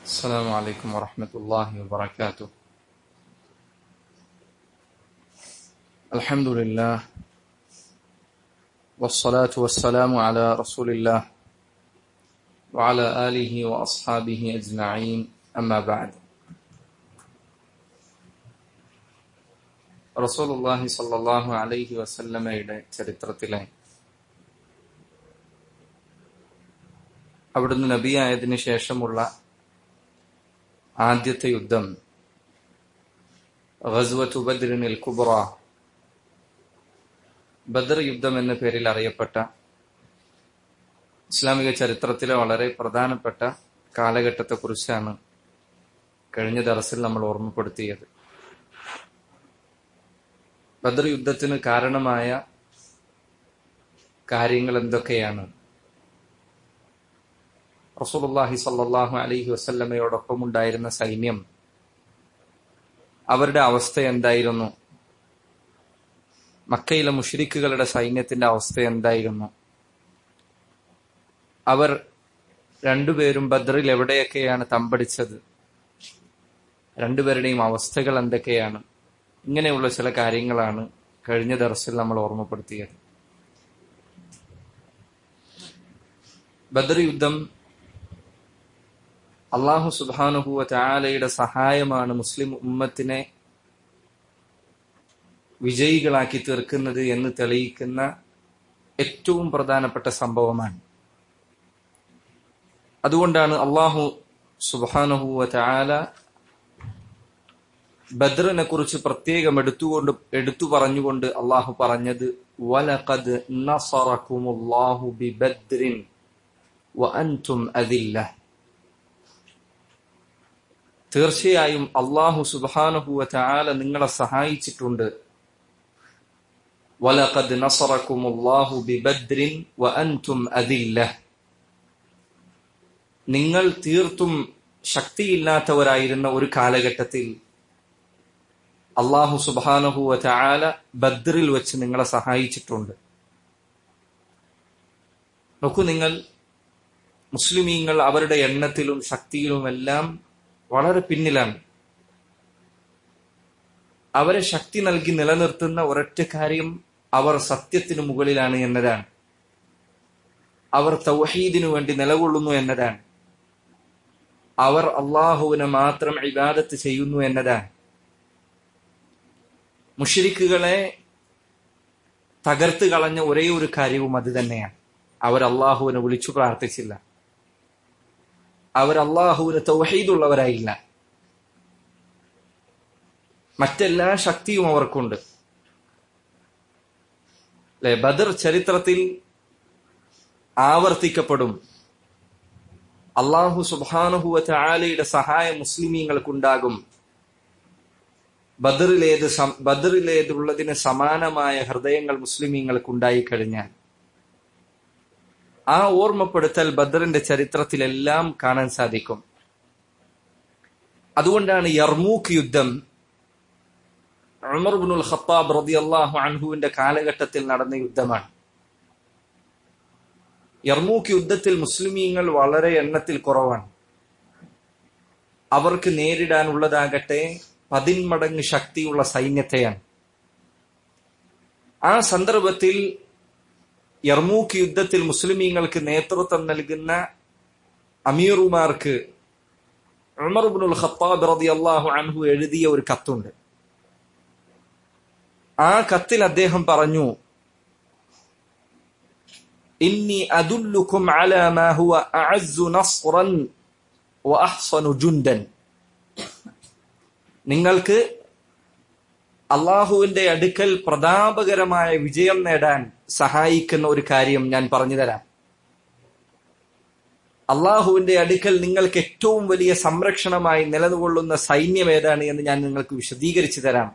السلام عليكم ورحمة الله وبركاته الحمد لله والصلاة والسلام على رسول الله وعلى آله وأصحابه أجمعين أما بعد റസൂലുള്ളാഹി സ്വല്ലല്ലാഹു അലൈഹി വസല്ലമയുടെ ചരിത്രത്തിലെ അവിടുന്ന് നബിയായതിനു ശേഷമുള്ള ആദ്യത്തെ യുദ്ധം ഗസ്വത്തു ബദ്രിനിൽ കുബ്ര ബദർ യുദ്ധം എന്ന പേരിൽ അറിയപ്പെട്ട ഇസ്ലാമിക ചരിത്രത്തിലെ വളരെ പ്രധാനപ്പെട്ട കാലഘട്ടത്തെക്കുറിച്ചാണ് കഴിഞ്ഞ ദിവസത്തിൽ നമ്മൾ ഓർമ്മപ്പെടുത്തിയത് ബദർ യുദ്ധത്തിന് കാരണമായ കാര്യങ്ങൾ എന്തൊക്കെയാണ് റസൂലുള്ളാഹി സല്ലല്ലാഹു അലൈഹി വസല്ലമയോടൊപ്പം ഉണ്ടായിരുന്ന സൈന്യം അവരുടെ അവസ്ഥ എന്തായിരുന്നു മക്കയിലെ മുഷ്രിക്കുകളുടെ സൈന്യത്തിന്റെ അവസ്ഥ എന്തായിരുന്നു അവർ രണ്ടുപേരും ബദ്രിൽ എവിടെയൊക്കെയാണ് തമ്പടിച്ചത് രണ്ടുപേരുടെയും അവസ്ഥകൾ എന്തൊക്കെയാണ് ഇങ്ങനെയുള്ള ചില കാര്യങ്ങളാണ് കഴിഞ്ഞ ദർസിൽ നമ്മൾ ഓർമ്മപ്പെടുത്തിയത് ബദർ യുദ്ധം അള്ളാഹു സുബാനുഹുവ ചാലയുടെ സഹായമാണ് മുസ്ലിം ഉമ്മത്തിനെ വിജയികളാക്കി തീർക്കുന്നത് എന്ന് തെളിയിക്കുന്ന ഏറ്റവും പ്രധാനപ്പെട്ട സംഭവമാണ് അതുകൊണ്ടാണ് അള്ളാഹു സുബാനുഹുവ ചാല ബദ്റിനെ കുറിച്ച് പ്രത്യേകം എടുത്തുകൊണ്ട് എടുത്തു പറഞ്ഞുകൊണ്ട് അള്ളാഹു പറഞ്ഞത് വലഖദ് നസറക്കുമുല്ലാഹു ബിബദ്രിൻ വഅൻതും അദില്ല തീർച്ചയായും അള്ളാഹു സുബാനുഹുവ ചാല നിങ്ങളെ സഹായിച്ചിട്ടുണ്ട് വലഖദ് നസറക്കുമുല്ലാഹു ബിബദ്രിൻ വഅൻതും അദില്ല നിങ്ങൾ തീർത്തും ശക്തിയില്ലാത്തവരായിരുന്ന ഒരു കാലഘട്ടത്തിൽ അള്ളാഹു സുബാനഹുവ ചാല ബദ്രിൽ വെച്ച് നിങ്ങളെ സഹായിച്ചിട്ടുണ്ട് നോക്കൂ നിങ്ങൾ മുസ്ലിമീങ്ങൾ അവരുടെ എണ്ണത്തിലും ശക്തിയിലുമെല്ലാം വളരെ പിന്നിലാണ് അവരെ ശക്തി നൽകി നിലനിർത്തുന്ന ഒരൊറ്റ കാര്യം അവർ സത്യത്തിനു മുകളിലാണ് എന്നതാണ് അവർ തൗഹീദിനു വേണ്ടി നിലകൊള്ളുന്നു എന്നതാണ് അവർ അള്ളാഹുവിനെ മാത്രം ഇബാദത്ത് ചെയ്യുന്നു എന്നതാണ് മുഷിരിക്കുകളെ തകർത്ത് കളഞ്ഞ ഒരേ ഒരു കാര്യവും അത് തന്നെയാണ് അവർ അള്ളാഹുവിനെ വിളിച്ചു പ്രാർത്ഥിച്ചില്ല അവർ അള്ളാഹുവിന് തൗഹീദുള്ളവരായില്ല മറ്റെല്ലാ ശക്തിയും അവർക്കുണ്ട് അല്ലെ ബദർ ചരിത്രത്തിൽ ആവർത്തിക്കപ്പെടും അള്ളാഹു സുബാനുഹുവ ആലയുടെ സഹായം മുസ്ലിമീങ്ങൾക്കുണ്ടാകും ബദറിലേത് ബദറിലേതുള്ളതിന് സമാനമായ ഹൃദയങ്ങൾ മുസ്ലിമീങ്ങൾക്ക് ഉണ്ടായിക്കഴിഞ്ഞാൽ ആ ഓർമ്മപ്പെടുത്തൽ ബദറിന്റെ ചരിത്രത്തിലെല്ലാം കാണാൻ സാധിക്കും അതുകൊണ്ടാണ് യർമൂക്ക് യുദ്ധം ഉമർബുൽ ഖത്താബ് റതി അള്ളാഹു അൻഹുവിന്റെ കാലഘട്ടത്തിൽ നടന്ന യുദ്ധമാണ് യർമൂക്ക് യുദ്ധത്തിൽ മുസ്ലിമീങ്ങൾ വളരെ എണ്ണത്തിൽ കുറവാണ് അവർക്ക് നേരിടാനുള്ളതാകട്ടെ പതിന്മടങ്ങ് ശക്തിയുള്ള സൈന്യത്തെയാണ് ആ സന്ദർഭത്തിൽ യർമൂക്ക് യുദ്ധത്തിൽ മുസ്ലിമീങ്ങൾക്ക് നേതൃത്വം നൽകുന്ന അമീറുമാർക്ക് ഉമർബുൽ ഖത്താബ് റതി അള്ളാഹു അൻഹു എഴുതിയ ഒരു കത്തുണ്ട് ആ കത്തിൽ അദ്ദേഹം പറഞ്ഞു ഇന്നി അദുല്ലുക്കും അലാ മാ ഹുവ അഅസ്സു നസ്റൻ വഅഹ്സനു ജുൻദൻ നിങ്ങൾക്ക് അള്ളാഹുവിന്റെ അടുക്കൽ പ്രതാപകരമായ വിജയം നേടാൻ സഹായിക്കുന്ന ഒരു കാര്യം ഞാൻ പറഞ്ഞു തരാം അള്ളാഹുവിന്റെ അടുക്കൽ നിങ്ങൾക്ക് ഏറ്റവും വലിയ സംരക്ഷണമായി നിലകൊള്ളുന്ന സൈന്യം ഏതാണ് എന്ന് ഞാൻ നിങ്ങൾക്ക് വിശദീകരിച്ചു തരാം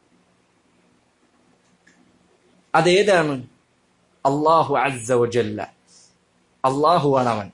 അതേതാണ് അള്ളാഹു അസവജല്ല അള്ളാഹുവാണ് അവൻ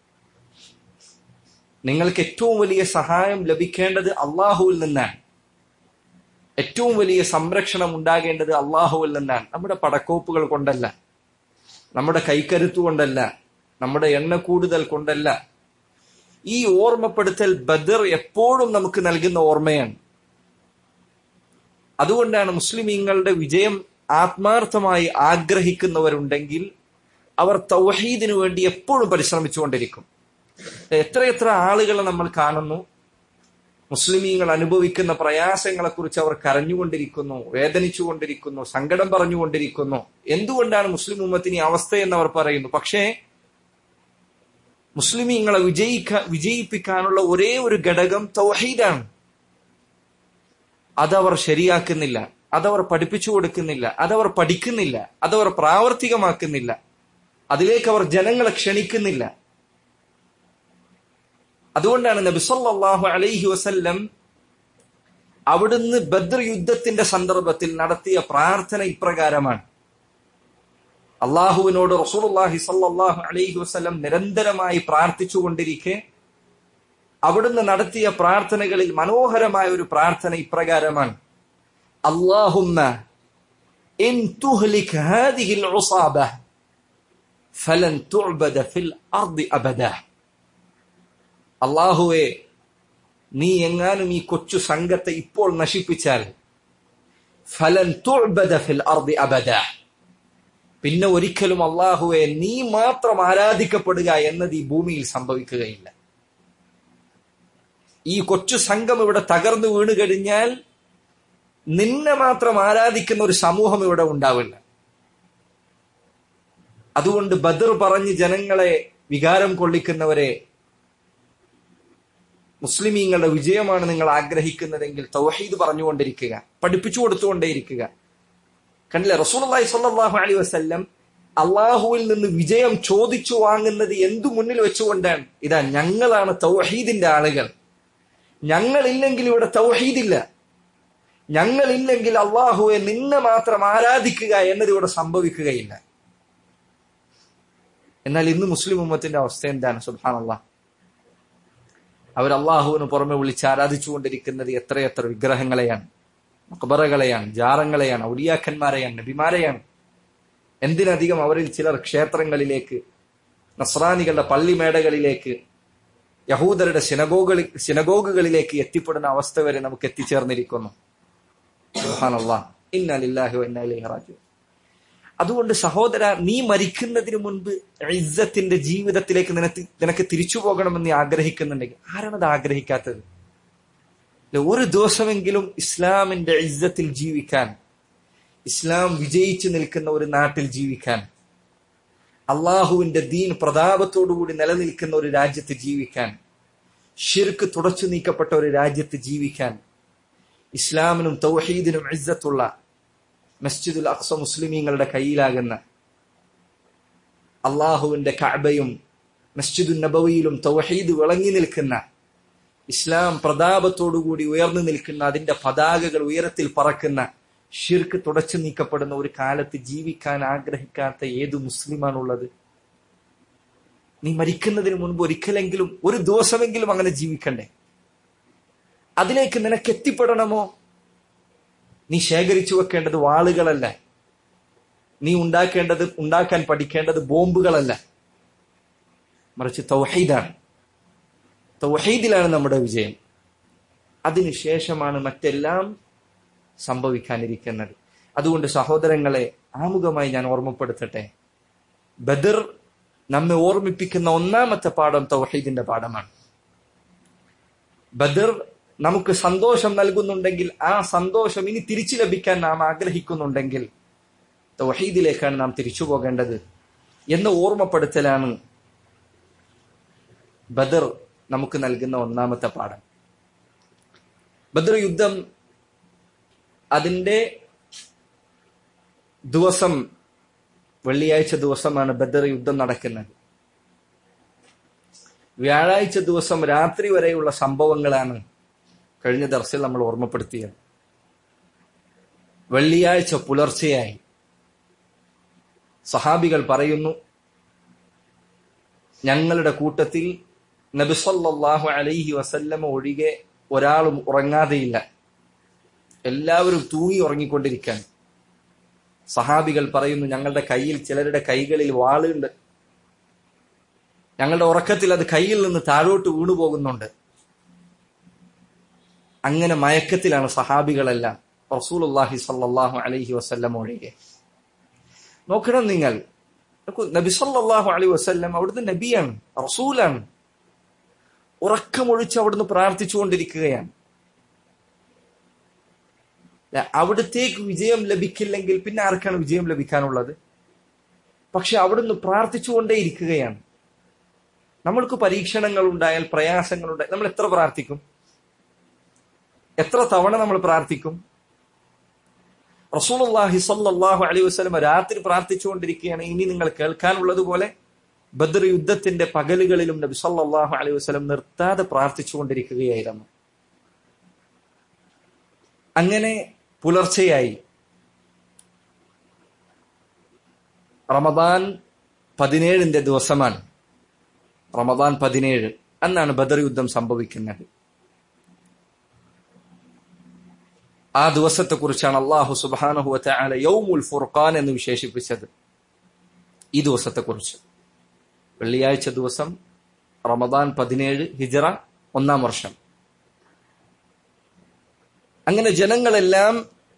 നിങ്ങൾക്ക് ഏറ്റവും വലിയ സഹായം ലഭിക്കേണ്ടത് അള്ളാഹുവിൽ നിന്നാണ് ഏറ്റവും വലിയ സംരക്ഷണം ഉണ്ടാകേണ്ടത് അള്ളാഹുവിൽ നിന്നാണ് നമ്മുടെ പടക്കോപ്പുകൾ കൊണ്ടല്ല നമ്മുടെ കൈക്കരുത്തു കൊണ്ടല്ല നമ്മുടെ എണ്ണ കൂടുതൽ കൊണ്ടല്ല ഈ ഓർമ്മപ്പെടുത്തൽ ബദർ എപ്പോഴും നമുക്ക് നൽകുന്ന ഓർമ്മയാണ് അതുകൊണ്ടാണ് മുസ്ലിമീങ്ങളുടെ വിജയം ആത്മാർത്ഥമായി ആഗ്രഹിക്കുന്നവരുണ്ടെങ്കിൽ അവർ തൗഹീദിനു വേണ്ടി എപ്പോഴും പരിശ്രമിച്ചുകൊണ്ടിരിക്കും എത്രയെത്ര ആളുകളെ നമ്മൾ കാണുന്നു മുസ്ലിമീങ്ങൾ അനുഭവിക്കുന്ന പ്രയാസങ്ങളെക്കുറിച്ച് അവർ കരഞ്ഞുകൊണ്ടിരിക്കുന്നു വേദനിച്ചുകൊണ്ടിരിക്കുന്നു സങ്കടം പറഞ്ഞുകൊണ്ടിരിക്കുന്നു എന്തുകൊണ്ടാണ് മുസ്ലിം ഉമ്മത്തിന് ഈ അവസ്ഥയെന്ന് അവർ പറയുന്നു പക്ഷേ മുസ്ലിമീങ്ങളെ വിജയിക്ക വിജയിപ്പിക്കാനുള്ള ഒരേ ഒരു ഘടകം തൗഹീദാണ് അതവർ ശരിയാക്കുന്നില്ല അതവർ പഠിപ്പിച്ചു കൊടുക്കുന്നില്ല അതവർ പഠിക്കുന്നില്ല അതവർ പ്രാവർത്തികമാക്കുന്നില്ല അതിലേക്ക് അവർ ജനങ്ങളെ ക്ഷണിക്കുന്നില്ല അതുകൊണ്ടാണ് നബിസല്ലാഹു അലൈഹി വസല്ലം അവിടുന്ന് ബദ്ർ യുദ്ധത്തിന്റെ സന്ദർഭത്തിൽ നടത്തിയ പ്രാർത്ഥന ഇപ്രകാരമാണ് അള്ളാഹുവിനോട് റസൂലുള്ളാഹി സല്ലല്ലാഹു അലൈഹി വസല്ലം നിരന്തരമായി പ്രാർത്ഥിച്ചുകൊണ്ടിരിക്കെ അവിടുന്ന് നടത്തിയ പ്രാർത്ഥനകളിൽ മനോഹരമായ ഒരു പ്രാർത്ഥന ഇപ്രകാരമാണ് അള്ളാഹുമ്മ ഇൻ തുഹ്ലിക് ഹാദിഹിൽ ഉസാബ ഫലൻ തുഅബദ ഫിൽ അർദി അബദ അള്ളാഹുവെ നീ എങ്ങാനും ഈ കൊച്ചു സംഘത്തെ ഇപ്പോൾ നശിപ്പിച്ചാൽ ഫലൻ തുഅബദ ഫിൽ അർദി അബദ പിന്നെ ഒരിക്കലും അള്ളാഹുവെ നീ മാത്രം ആരാധിക്കപ്പെടുക എന്നത് ഈ ഭൂമിയിൽ സംഭവിക്കുകയില്ല ഈ കൊച്ചു സംഘം ഇവിടെ തകർന്നു വീണു കഴിഞ്ഞാൽ നിന്നെ മാത്രം ആരാധിക്കുന്ന ഒരു സമൂഹം ഇവിടെ ഉണ്ടാവില്ല അതുകൊണ്ട് ബദർ പറഞ്ഞ് ജനങ്ങളെ വികാരം കൊള്ളിക്കുന്നവരെ മുസ്ലിമീങ്ങളുടെ വിജയമാണ് നിങ്ങൾ ആഗ്രഹിക്കുന്നതെങ്കിൽ തൗഹീദ് പറഞ്ഞുകൊണ്ടിരിക്കുക പഠിപ്പിച്ചു കൊടുത്തുകൊണ്ടേയിരിക്കുക കണ്ടില്ലേ റസൂലി സ്വല്ലല്ലാഹു അലൈഹി വസല്ലം അള്ളാഹുവിൽ നിന്ന് വിജയം ചോദിച്ചു വാങ്ങുന്നത് എന്തു മുന്നിൽ വെച്ചുകൊണ്ടാണ് ഇതാ ഞങ്ങളാണ് തൗഹീദിന്റെ ആളുകൾ ഞങ്ങളില്ലെങ്കിൽ ഇവിടെ തൗഹീദില്ല ഞങ്ങളില്ലെങ്കിൽ അള്ളാഹുവെ നിന്നെ മാത്രം ആരാധിക്കുക എന്നത് ഇവിടെ സംഭവിക്കുകയില്ല എന്നാൽ ഇന്ന് മുസ്ലിം ഉമ്മത്തിന്റെ അവസ്ഥ എന്താണ് സുബാനല്ല അവർ അള്ളാഹുവിന് പുറമെ വിളിച്ച് ആരാധിച്ചുകൊണ്ടിരിക്കുന്നത് എത്രയെത്ര വിഗ്രഹങ്ങളെയാണ് മക്ബറകളെയാണ് ജാറങ്ങളെയാണ് ഔലിയാക്കന്മാരെയാണ് നബിമാരെയാണ് എന്തിനധികം അവരിൽ ചിലർ ക്ഷേത്രങ്ങളിലേക്ക് നസ്രാനികളുടെ പള്ളിമേടകളിലേക്ക് യഹൂദരുടെ സിനഗോഗുകളിൽ സിനഗോഗുകളിലേക്ക് എത്തിപ്പെടുന്ന അവസ്ഥ വരെ നമുക്ക് എത്തിച്ചേർന്നിരിക്കുന്നു അതുകൊണ്ട് സഹോദര നീ മരിക്കുന്നതിന് മുൻപ് ഇസ്സത്തിന്റെ ജീവിതത്തിലേക്ക് നിനക്ക് നിനക്ക് തിരിച്ചു പോകണമെന്ന് നീ ആഗ്രഹിക്കുന്നുണ്ടെങ്കിൽ ആരാണത് ആഗ്രഹിക്കാത്തത് ഒരു ദിവസമെങ്കിലും ഇസ്ലാമിന്റെ ഇസ്സത്തിൽ ജീവിക്കാൻ ഇസ്ലാം വിജയിച്ചു നിൽക്കുന്ന ഒരു നാട്ടിൽ ജീവിക്കാൻ അള്ളാഹുവിന്റെ ദീൻ പ്രതാപത്തോടുകൂടി നിലനിൽക്കുന്ന ഒരു രാജ്യത്ത് ജീവിക്കാൻ ഷിർക്ക് തുടച്ചു നീക്കപ്പെട്ട ഒരു രാജ്യത്ത് ജീവിക്കാൻ ഇസ്ലാമിനും തൗഹീദിനും ഇസ്സത്തുള്ള മസ്ജിദുൽ അക്സ മുസ്ലിമീങ്ങളുടെ കയ്യിലാകുന്ന അള്ളാഹുവിന്റെ കഅബയും മസ്ജിദുൽ നബവിയിലും തൗഹീദ് വിളങ്ങി നിൽക്കുന്ന ഇസ്ലാം പ്രതാപത്തോടുകൂടി ഉയർന്നു നിൽക്കുന്ന അതിന്റെ പതാകകൾ ഉയരത്തിൽ പറക്കുന്ന ഷിർക്ക് തുടച്ചു നീക്കപ്പെടുന്ന ഒരു കാലത്ത് ജീവിക്കാൻ ആഗ്രഹിക്കാത്ത ഏതു മുസ്ലിമാണുള്ളത് നീ മരിക്കുന്നതിന് മുൻപ് ഒരിക്കലെങ്കിലും ഒരു ദിവസമെങ്കിലും അങ്ങനെ ജീവിക്കണ്ടേ അതിലേക്ക് നിനക്ക് എത്തിപ്പെടണമോ നീ ശേഖരിച്ചു വെക്കേണ്ടത് വാളുകളല്ല നീ ഉണ്ടാക്കേണ്ടത് ഉണ്ടാക്കാൻ പഠിക്കേണ്ടത് ബോംബുകളല്ല മറിച്ച് തൗഹീദാണ് തൗഹീദിലാണ് നമ്മുടെ വിജയം അതിനുശേഷമാണ് മറ്റെല്ലാം സംഭവിക്കാനിരിക്കുന്നത് അതുകൊണ്ട് സഹോദരങ്ങളെ ആമുഖമായി ഞാൻ ഓർമ്മപ്പെടുത്തട്ടെ ബദർ നമ്മെ ഓർമ്മിപ്പിക്കുന്ന ഒന്നാമത്തെ പാഠം തൗഹീദിന്റെ പാഠമാണ് ബദർ നമുക്ക് സന്തോഷം നൽകുന്നുണ്ടെങ്കിൽ ആ സന്തോഷം ഇനി തിരിച്ചു ലഭിക്കാൻ നാം ആഗ്രഹിക്കുന്നുണ്ടെങ്കിൽ തൗഹീദിലേക്കാണ് നാം തിരിച്ചു പോകേണ്ടത് എന്ന് ഓർമ്മപ്പെടുത്തലാണ് ബദർ നമുക്ക് നൽകുന്ന ഒന്നാമത്തെ പാഠം ബദർ യുദ്ധം അതിന്റെ ദിവസം വെള്ളിയാഴ്ച ദിവസമാണ് ബദർ യുദ്ധം നടക്കുന്നത് വ്യാഴാഴ്ച ദിവസം രാത്രി വരെയുള്ള സംഭവങ്ങളാണ് കഴിഞ്ഞ ദർശയിൽ നമ്മൾ ഓർമ്മപ്പെടുത്തിയത് വെള്ളിയാഴ്ച പുലർച്ചെയായി സഹാബികൾ പറയുന്നു ഞങ്ങളുടെ കൂട്ടത്തിൽ നബിസല്ലാഹു അലൈഹി വസല്ലമ ഒഴികെ ഒരാളും ഉറങ്ങാതെയില്ല എല്ലാവരും തൂങ്ങി ഉറങ്ങിക്കൊണ്ടിരിക്കാൻ സഹാബികൾ പറയുന്നു ഞങ്ങളുടെ കയ്യിൽ ചിലരുടെ കൈകളിൽ വാളുണ്ട് ഞങ്ങളുടെ ഉറക്കത്തിൽ അത് കയ്യിൽ നിന്ന് താഴോട്ട് വീണു പോകുന്നുണ്ട് അങ്ങനെ മയക്കത്തിലാണ് സഹാബികളെല്ലാം റസൂലുള്ളാഹി സല്ലല്ലാഹു അലൈഹി വസല്ലം ഒഴികെ നോക്കണം നിങ്ങൾ നോക്കൂ, നബി സല്ലല്ലാഹു അലൈഹി വസല്ലം അവിടുന്ന് നബിയാണ് റസൂലാണ് ഉറക്കമൊഴിച്ച് അവിടുന്ന് പ്രാർത്ഥിച്ചുകൊണ്ടിരിക്കുകയാണ് ല്ല, അവിടത്തേക്ക് വിജയം ലഭിക്കില്ലെങ്കിൽ പിന്നെ ആർക്കാണ് വിജയം ലഭിക്കാനുള്ളത് പക്ഷെ അവിടുന്ന് പ്രാർത്ഥിച്ചുകൊണ്ടേ ഇരിക്കുകയാണ് നമ്മൾക്ക് പരീക്ഷണങ്ങൾ ഉണ്ടായാൽ പ്രയാസങ്ങൾ ഉണ്ടായാൽ നമ്മൾ എത്ര പ്രാർത്ഥിക്കും എത്ര തവണ നമ്മൾ പ്രാർത്ഥിക്കും റസൂലുള്ളാഹി സ്വല്ലല്ലാഹു അലൈഹി വസല്ലം രാത്രി പ്രാർത്ഥിച്ചുകൊണ്ടിരിക്കുകയാണ് ഇനി നിങ്ങൾ കേൾക്കാനുള്ളത് പോലെ ബദർ യുദ്ധത്തിന്റെ പകലുകളിലും നബി സല്ലല്ലാഹു അലൈഹി വസല്ലം നിർത്താതെ പ്രാർത്ഥിച്ചുകൊണ്ടിരിക്കുകയായിരുന്നു അങ്ങനെ പുലർച്ചെയായി റമദാൻ പതിനേഴിന്റെ ദിവസമാണ് റമദാൻ പതിനേഴ് അന്നാണ് ബദർ യുദ്ധം സംഭവിക്കുന്നത് ആ ദിവസത്തെക്കുറിച്ചാണ് അള്ളാഹു സുബാനഹു വല യൗമുൽ ഫുർഖാൻ എന്ന് വിശേഷിപ്പിച്ചത് ഈ ദിവസത്തെക്കുറിച്ച് വെള്ളിയാഴ്ച ദിവസം റമദാൻ പതിനേഴ് ഹിജറ ഒന്നാം വർഷം അങ്ങനെ ജനങ്ങളെല്ലാം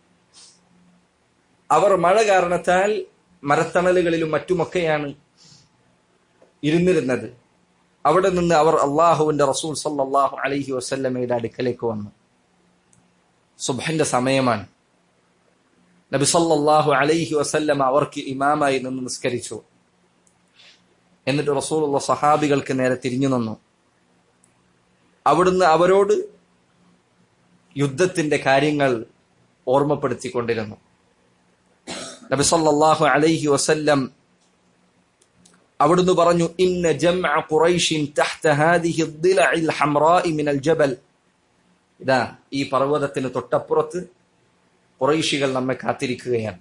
അവർ മഴ കാരണത്താൽ മരത്തണലുകളിലും മറ്റുമൊക്കെയാണ് ഇരുന്നിരുന്നത് അവിടെ നിന്ന് അവർ അള്ളാഹുവിന്റെ റസൂൽ സല്ലല്ലാഹു അലൈഹി വസല്ലമയുടെ അടുക്കലേക്ക് വന്നു സുബഹിന്റെ സമയമാണ് നബി സല്ലല്ലാഹു അലൈഹി വസല്ലമ അവർക്ക് ഇമാമായി നിന്ന് നിസ്കരിച്ചു എന്നിട്ട് റസൂലുള്ള സഹാബികൾക്ക് നേരെ തിരിഞ്ഞു നിന്നു അവിടുന്ന് അവരോട് യുദ്ധത്തിന്റെ കാര്യങ്ങൾ ഓർമ്മപ്പെടുത്തിക്കൊണ്ടിരുന്നു നബി സല്ലല്ലാഹു അലൈഹി വസല്ലം അവിടുന്ന് പറഞ്ഞു ഇന്ന ജംഅ ഖുറൈഷിൻ തഹ്ത ഹാദിഹി الضلع الحمراء من الجبل ഇതാ ഈ പർവ്വതത്തിന് തൊട്ടപ്പുറത്ത് ഖുറൈശികൾ നമ്മെ കാത്തിരിക്കുകയാണ്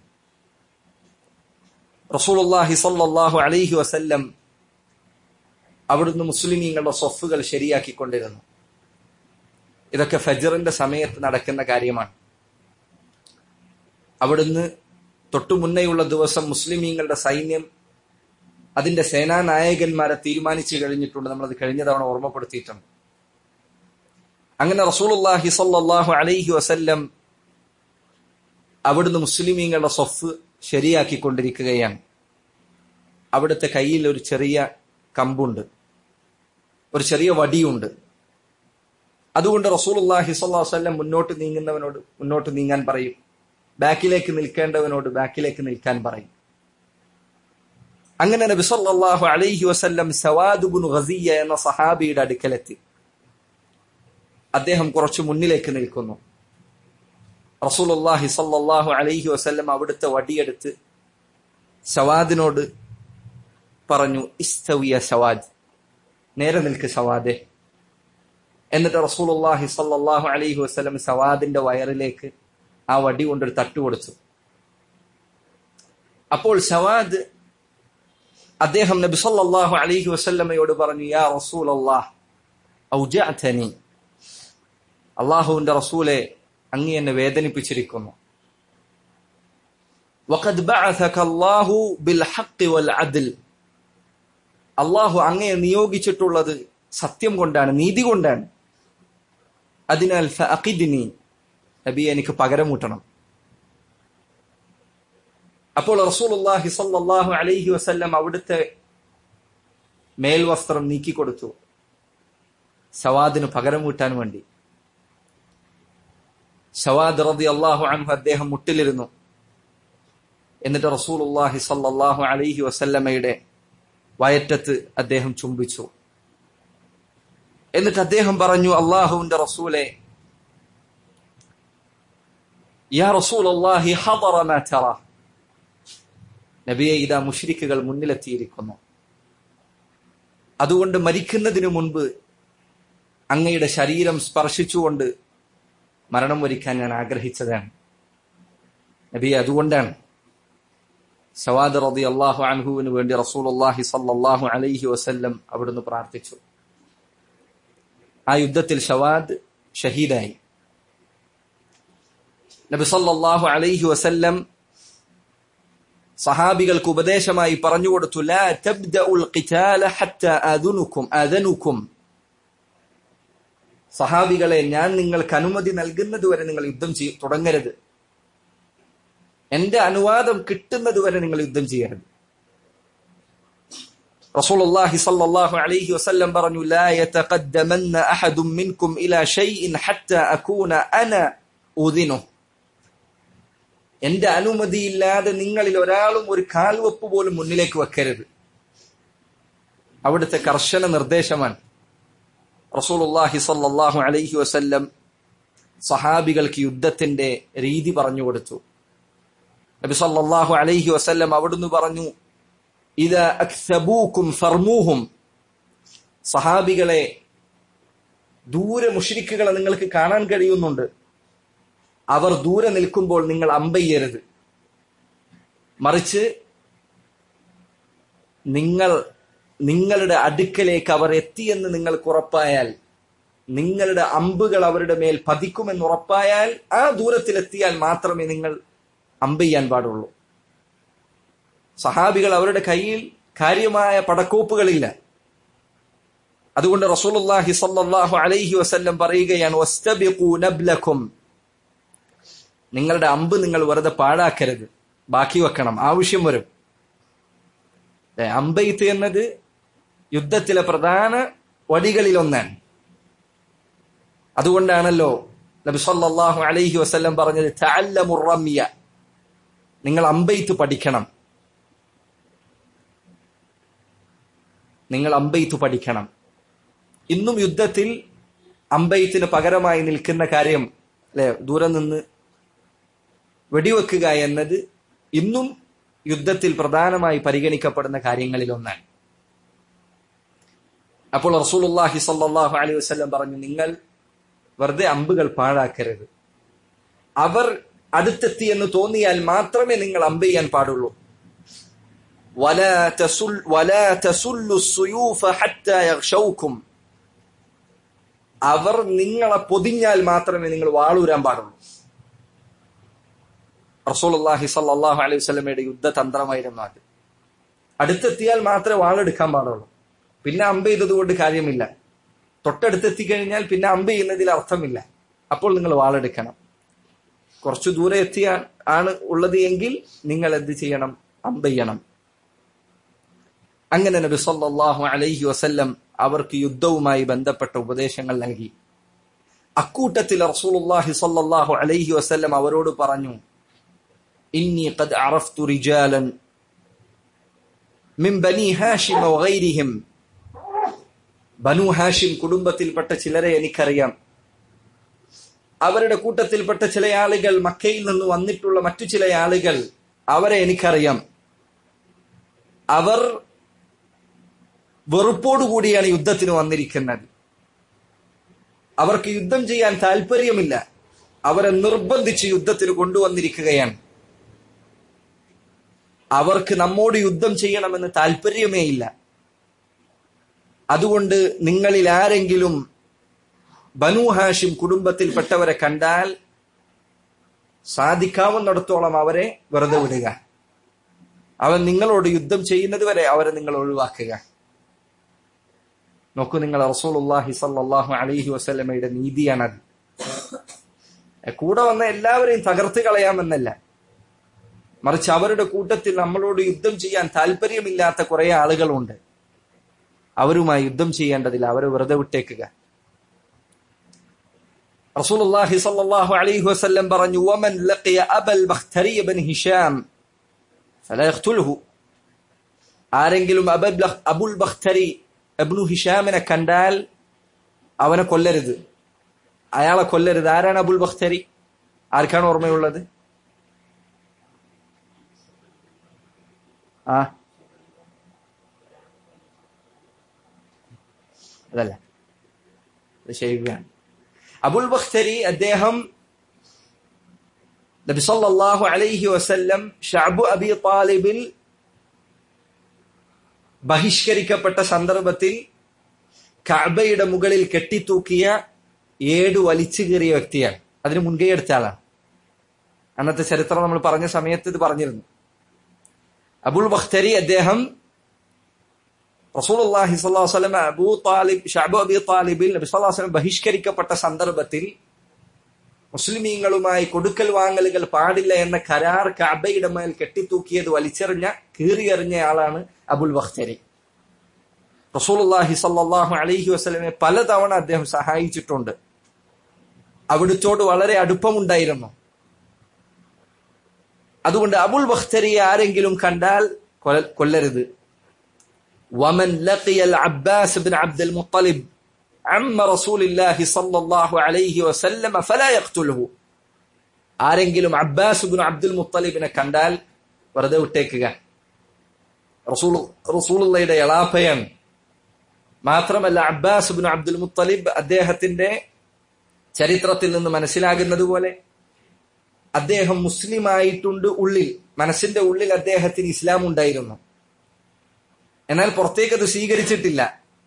റസൂലുള്ളാഹി സ്വല്ലല്ലാഹു അലൈഹി വസല്ലം അവിടുന്ന് മുസ്ലിമീങ്ങളുടെ സ്വഫുകൾ ശരിയാക്കിക്കൊണ്ടിരുന്നു ഇതൊക്കെ ഫജറിന്റെ സമയത്ത് നടക്കുന്ന കാര്യമാണ് അവിടുന്ന് തൊട്ടു മുന്നേയുള്ള ദിവസം മുസ്ലിമീങ്ങളുടെ സൈന്യം അതിന്റെ സേനാനായകന്മാരെ തീരുമാനിച്ചു കഴിഞ്ഞിട്ടുണ്ട് നമ്മളത് കഴിഞ്ഞ തവണ ഓർമ്മപ്പെടുത്തിയിട്ടുണ്ട് അങ്ങനെ റസൂലുള്ളാഹി സ്വല്ലല്ലാഹു അലൈഹി വസല്ലം അവിടുന്ന് മുസ്ലിമീങ്ങളുടെ സ്വഫ് ശരിയാക്കിക്കൊണ്ടിരിക്കുകയാണ് അവിടുത്തെ കയ്യിൽ ഒരു ചെറിയ കമ്പുണ്ട് ഒരു ചെറിയ വടിയുണ്ട് അതുകൊണ്ട് റസൂലുള്ളാഹി സ്വല്ലല്ലാഹു അലൈഹി വസല്ലം മുന്നോട്ട് നീങ്ങുന്നവനോട് മുന്നോട്ട് നീങ്ങാൻ പറയും ബാക്കിലേക്ക് നിൽക്കേണ്ടവനോട് ബാക്കിലേക്ക് നിൽക്കാൻ പറയും അങ്ങനെ നബി സല്ലല്ലാഹു അലൈഹി വസല്ലം സവാദ് ഇബ്നു ഗസിയ എന്ന സഹാബിയുടെ അടുക്കലെത്തി അദ്ദേഹം കുറച്ച് മുന്നിലേക്ക് നിൽക്കുന്നു റസൂലുള്ളാഹി സല്ലല്ലാഹു അലൈഹി വസല്ലം അവിടുത്തെ വടിയെടുത്ത് സവാദിനോട് പറഞ്ഞു ഇസ്തവിയ സവാദ് നേരെ നിൽക്ക് സവാദെ എന്നിട്ട് റസൂലുള്ളാഹി സല്ലല്ലാഹു അലൈഹി വസല്ലം സവാദിന്റെ വയറിലേക്ക് ആ വടി കൊണ്ടൊരു തട്ട് കൊടുത്തു അപ്പോൾ സവാദ് അദ്ദേഹം നബി സല്ലല്ലാഹു അലൈഹി വസല്ലമയോട് പറഞ്ഞു യാ റസൂലല്ലാഹ് ഔജഅതനി അള്ളാഹുവിന്റെ റസൂലെ അങ്ങ് എന്നെ വേദനിപ്പിച്ചിരിക്കുന്നു وقد بعثك الله بالحق والعدل അള്ളാഹു അങ്ങയെ നിയോഗിച്ചിട്ടുള്ളത് സത്യം കൊണ്ടാണ് നീതി കൊണ്ടാണ് അതിനാൽ ഫഅഖിദ്നി നബി എനിക്ക് പകരം കൂട്ടണം അപ്പോൾ റസൂലുള്ളാഹി സ്വല്ലല്ലാഹു അലൈഹി വസല്ലം അവിടുത്തെ മേൽവസ്ത്രം നീക്കിക്കൊടുത്തു സവാദിന് പകരം വീട്ടാൻ വേണ്ടി സവാദ് റതി അള്ളാഹു അൻഹു അദ്ദേഹം മുട്ടിലിരുന്നു എന്നിട്ട് റസൂലുള്ളാഹി സല്ലല്ലാഹു അലൈഹി വസല്ലമയുടെ വയറ്റത്ത് അദ്ദേഹം ചുംബിച്ചു എന്നിട്ട് അദ്ദേഹം പറഞ്ഞു അള്ളാഹുവിന്റെ റസൂലെ യാ റസൂലുള്ളാഹി ഹദറ മാ തറ നബിയെ ഇതാ മുഷ്രിക്കുകൾ മുന്നിലെത്തിയിരിക്കുന്നു അതുകൊണ്ട് മരിക്കുന്നതിനു മുൻപ് അങ്ങയുടെ ശരീരം സ്പർശിച്ചുകൊണ്ട് മരണം വരിക്കാൻ ഞാൻ ആഗ്രഹിച്ചതാണ് നബി അതുകൊണ്ടാണ് സവാദ് റതി അള്ളാഹു അൻഹുവിന് വേണ്ടി റസൂലുള്ളാഹി സല്ലല്ലാഹു അലൈഹി വസല്ലം അവിടുന്ന് പ്രാർത്ഥിച്ചു ആ യുദ്ധത്തിൽ ഷവാദ് ഷഹീദായി നബി സല്ലല്ലാഹു അലൈഹി വസല്ലം സഹാബികൾക്ക് ഉപദേശമായി പറഞ്ഞു കൊടുത്തു ലാ തബ്ദഉൽ ഖിതാല ഹത്ത അദുനുക്കും അദനുക്കും സഹാബികളെ ഞാൻ നിങ്ങൾക്ക് അനുമതി നൽകുന്നത് വരെ നിങ്ങൾ യുദ്ധം ചെയ്യ തുടങ്ങരുത് എന്റെ അനുവാദം കിട്ടുന്നത് വരെ നിങ്ങൾ യുദ്ധം ചെയ്യരുത് റസൂലുള്ളാഹി സ്വല്ലല്ലാഹു അലൈഹി വസല്ലം പറഞ്ഞു ലാ യതഖദ്ദമന്ന അഹദും മിൻകും ഇലാ ഷൈഇൻ ഹത്ത അകൂന അന ഉദിനു എന്റെ അനുമതിയില്ലാതെ നിങ്ങളിൽ ഒരാളും ഒരു കാൽവെപ്പ് പോലും മുന്നിലേക്ക് വെക്കരുത് അവിടുത്തെ കർശന നിർദ്ദേശമാണ് റസൂലുള്ളാഹി സ്വല്ലല്ലാഹു അലൈഹി വസല്ലം സഹാബികൾക്ക് യുദ്ധത്തിന്റെ രീതി പറഞ്ഞു കൊടുത്തു നബി സല്ലല്ലാഹു അലൈഹി വസല്ലം അവിടുന്ന് പറഞ്ഞു ഇത് അക്സബൂക്കും ഫർമൂഹും സഹാബികളെ ദൂരെ മുഷിരിക്കുകളെ നിങ്ങൾക്ക് കാണാൻ കഴിയുന്നുണ്ട് അവർ ദൂരെ നിൽക്കുമ്പോൾ നിങ്ങൾ അമ്പയ്യരുത് മറിച്ച് നിങ്ങൾ നിങ്ങളുടെ അടുക്കലേക്ക് അവർ എത്തിയെന്ന് നിങ്ങൾക്ക് ഉറപ്പായാൽ നിങ്ങളുടെ അമ്പുകൾ അവരുടെ മേൽ പതിക്കുമെന്ന് ഉറപ്പായാൽ ആ ദൂരത്തിലെത്തിയാൽ മാത്രമേ നിങ്ങൾ അമ്പെയ്യാൻ പാടുള്ളൂ സഹാബികൾ അവരുടെ കയ്യിൽ കാര്യമായ പടക്കോപ്പുകളില്ല അതുകൊണ്ട് റസൂലുള്ളാഹി സ്വല്ലല്ലാഹു അലൈഹി വസല്ലം പറയുകയാണ് വസ്തബിഖൂ നബ്ലക്കും നിങ്ങളുടെ അമ്പ് നിങ്ങൾ വെറുതെ പാഴാക്കരുത് ബാക്കി വെക്കണം ആവശ്യം വരും അമ്പെയ്ത്ത് എന്നത് യുദ്ധത്തിലെ പ്രധാന വടികളിൽ ഒന്നാണ് അതുകൊണ്ടാണല്ലോ നബി സല്ലല്ലാഹു അലൈഹി വസല്ലം പറഞ്ഞത് തഅല്ലമുർ റമ്യ നിങ്ങൾ അമ്പെയ്ത്ത് പഠിക്കണം നിങ്ങൾ അമ്പെയ്ത്ത് പഠിക്കണം ഇന്നും യുദ്ധത്തിൽ അമ്പെയ്ത്തിന് പകരമായി നിൽക്കുന്ന കാര്യം അല്ലെ ദൂരെ നിന്ന് വെടിവെക്കുക എന്നത് ഇന്നും യുദ്ധത്തിൽ പ്രധാനമായി പരിഗണിക്കപ്പെടുന്ന കാര്യങ്ങളിൽ ഒന്നാണ് അപ്പോൾ റസൂലുള്ളാഹി സ്വല്ലല്ലാഹു അലൈഹി വസല്ലം പറഞ്ഞു നിങ്ങൾ വെറുതെ അമ്പുകൾ പാഴാക്കരുത് അവർ അടുത്തെത്തി എന്ന് തോന്നിയാൽ മാത്രമേ നിങ്ങൾ അമ്പ് ചെയ്യാൻ പാടുള്ളൂ ولا تسل ولا تسل السيوف حتى يغشوكم അവർ നിങ്ങളെ പൊതിഞ്ഞാൽ മാത്രമേ നിങ്ങൾ വാളൂരാൻ പാടുള്ളൂ റസൂലുള്ളാഹി സ്വല്ലല്ലാഹു അലൈഹി വസല്ലമയുടെ യുദ്ധതന്ത്രമായിരുന്നു അത് അടുത്തെത്തിയാൽ മാത്രമേ വാളെടുക്കാൻ പാടുള്ളൂ പിന്നെ അമ്പ് ചെയ്തത് കൊണ്ട് കാര്യമില്ല തൊട്ടടുത്തെത്തി കഴിഞ്ഞാൽ പിന്നെ അമ്പ് ചെയ്യുന്നതിൽ അർത്ഥമില്ല അപ്പോൾ നിങ്ങൾ വാളെടുക്കണം കുറച്ചു ദൂരെ എത്തിയാൽ ആണ് ഉള്ളത് എങ്കിൽ നിങ്ങൾ എന്ത് ചെയ്യണം അമ്പ് ചെയ്യണം അങ്ങനെ നബി സല്ലല്ലാഹു അലൈഹി വസല്ലം അവർക്ക് യുദ്ധവുമായി ബന്ധപ്പെട്ട ഉപദേശങ്ങൾ നൽകി അക്കൂട്ടത്തിൽ റസൂലുള്ളാഹി സല്ലല്ലാഹു അലൈഹി വസല്ലം അവരോട് പറഞ്ഞു ഇന്നി ഖദ് അറഫ്തു റിജാലൻ മിൻ ബനി ഹാഷിം വഗൈരിഹിം ബനു ഹാഷിം കുടുംബത്തിൽപ്പെട്ട ചിലരെ എനിക്കറിയാം അവരുടെ കൂട്ടത്തിൽപ്പെട്ട ചില ആളുകൾ മക്കയിൽ നിന്ന് വന്നിട്ടുള്ള മറ്റു ചില ആളുകൾ അവരെ എനിക്കറിയാം അവർ വെറുപ്പോടുകൂടിയാണ് യുദ്ധത്തിന് വന്നിരിക്കുന്നത് അവർക്ക് യുദ്ധം ചെയ്യാൻ താല്പര്യമില്ല അവരെ നിർബന്ധിച്ച് യുദ്ധത്തിന് കൊണ്ടുവന്നിരിക്കുകയാണ് അവർക്ക് നമ്മോട് യുദ്ധം ചെയ്യണമെന്ന് താല്പര്യമേ ഇല്ല അതുകൊണ്ട് നിങ്ങളിൽ ആരെങ്കിലും ബനു ഹാഷിം കുടുംബത്തിൽപ്പെട്ടവരെ കണ്ടാൽ സാധിക്കാവുന്നിടത്തോളം അവരെ വെറുതെ വിടുക അവൻ നിങ്ങളോട് യുദ്ധം ചെയ്യുന്നത് വരെ അവരെ നിങ്ങൾ ഒഴിവാക്കുക നോക്കൂ നിങ്ങൾ റസൂലുള്ളാഹി സല്ലല്ലാഹു അലൈഹി വസല്ലമയുടെ നീതിയാണത് കൂടെ വന്ന എല്ലാവരെയും തകർത്ത് കളയാമെന്നല്ല മറിച്ച് അവരുടെ കൂട്ടത്തിൽ നമ്മളോട് യുദ്ധം ചെയ്യാൻ താല്പര്യമില്ലാത്ത കുറെ ആളുകളുണ്ട് അവരുമായി യുദ്ധം ചെയ്യേണ്ടതില്ല അവരെ വെറുതെ വിട്ടേക്കുക റസൂലുള്ളാഹി സ്വല്ലല്ലാഹു അലൈഹി വസല്ലം പറഞ്ഞു വമൻ ലഖിയ അബൽ ബഖ്തരി ഇബ്ൻ ഹിഷാം ഫലാ യഖ്തുൽഹു ആരെങ്കിലും അബൽ അബുൽ ബഖ്തരി ഇബ്നു ഹിഷാമിനെ കണ്ടാൽ അവനെ കൊല്ലരുത് അയാളെ കൊല്ലരുത് ആരാണ് അബുൽ ബഖ്തരി ആർക്കാണ് ഓർമ്മയുള്ളത് ആ അതല്ല അത് ശരിയാണ് അബുൽ ബഖ്തരി അദ്ദേഹം നബി സല്ലല്ലാഹു അലൈഹി വസല്ലം ഷഅബു അബി താലിബിൽ ബഹിഷ്കരിക്കപ്പെട്ട സന്ദർഭത്തിൽ കഅബയുടെ മുകളിൽ കെട്ടിത്തൂക്കിയ ഏട് വലിച്ചു കീറിയ വ്യക്തിയാണ് അതിന് മുൻകൈ എടുത്ത ആളാണ് അന്നത്തെ ചരിത്രം നമ്മൾ പറഞ്ഞ സമയത്ത് ഇത് പറഞ്ഞിരുന്നു അബുൽ ബഖ്തരി അദ്ദേഹം റസൂലുള്ളാഹി സ്വല്ലല്ലാഹു അലൈഹി വസല്ലം അബൂ താലിബ് ഷഅബ് അബി താലിബിൽ നബി സ്വല്ലല്ലാഹു അലൈഹി വസല്ലം ബഹിഷ്കരിക്കപ്പെട്ട സന്ദർഭത്തിൽ മുസ്ലിമീങ്ങളുമായി കൊടുക്കൽ വാങ്ങലുകൾ പാടില്ല എന്ന കരാർ കഅബയുടെ മേൽ കെട്ടിത്തൂക്കിയത് വലിച്ചെറിഞ്ഞ കീറിയെറിഞ്ഞ ആളാണ് അബുൽ ബഖ്തരി റസൂലുള്ളാഹി സ്വല്ലല്ലാഹു അലൈഹി വസല്ലമെ പലതവണ അദ്ദേഹം സഹായിച്ചിട്ടുണ്ട് അവിടുത്തോട് വളരെ അടുപ്പമുണ്ടായിരുന്നു അതുകൊണ്ട് അബുൽ ബഖ്തരിയെ ആരെങ്കിലും കണ്ടാൽ കൊല- കൊല്ലരുത് ومن لقي العباس بن عبد المطلب عم رسول الله صلى الله عليه وسلم فلا يقتله ആരെങ്കിലും അബ്ബാസ് ബിൻ അബ്ദുൽ മുത്തലിബിനെ കണ്ടാൽ വെറുതെ വിട്ടേക്കുക റസൂൽ റസൂലുള്ളയുടെ എളാപ്പയാണ് മാത്രമല്ല അബ്ബാസ് ബിൻ അബ്ദുൽ മുത്തലിബ് അദ്ദേഹത്തിന്റെ ചരിത്രത്തിൽ നിന്ന് മനസ്സിലാകുന്നത് പോലെ അദ്ദേഹം മുസ്ലിം ആയിട്ടുണ്ട് ഉള്ളിൽ മനസ്സിന്റെ ഉള്ളിൽ അദ്ദേഹത്തിന് ഇസ്ലാം ഉണ്ടായിരുന്നു എന്നാൽ പുറത്തേക്ക് അത് സ്വീകരിച്ചിട്ടില്ല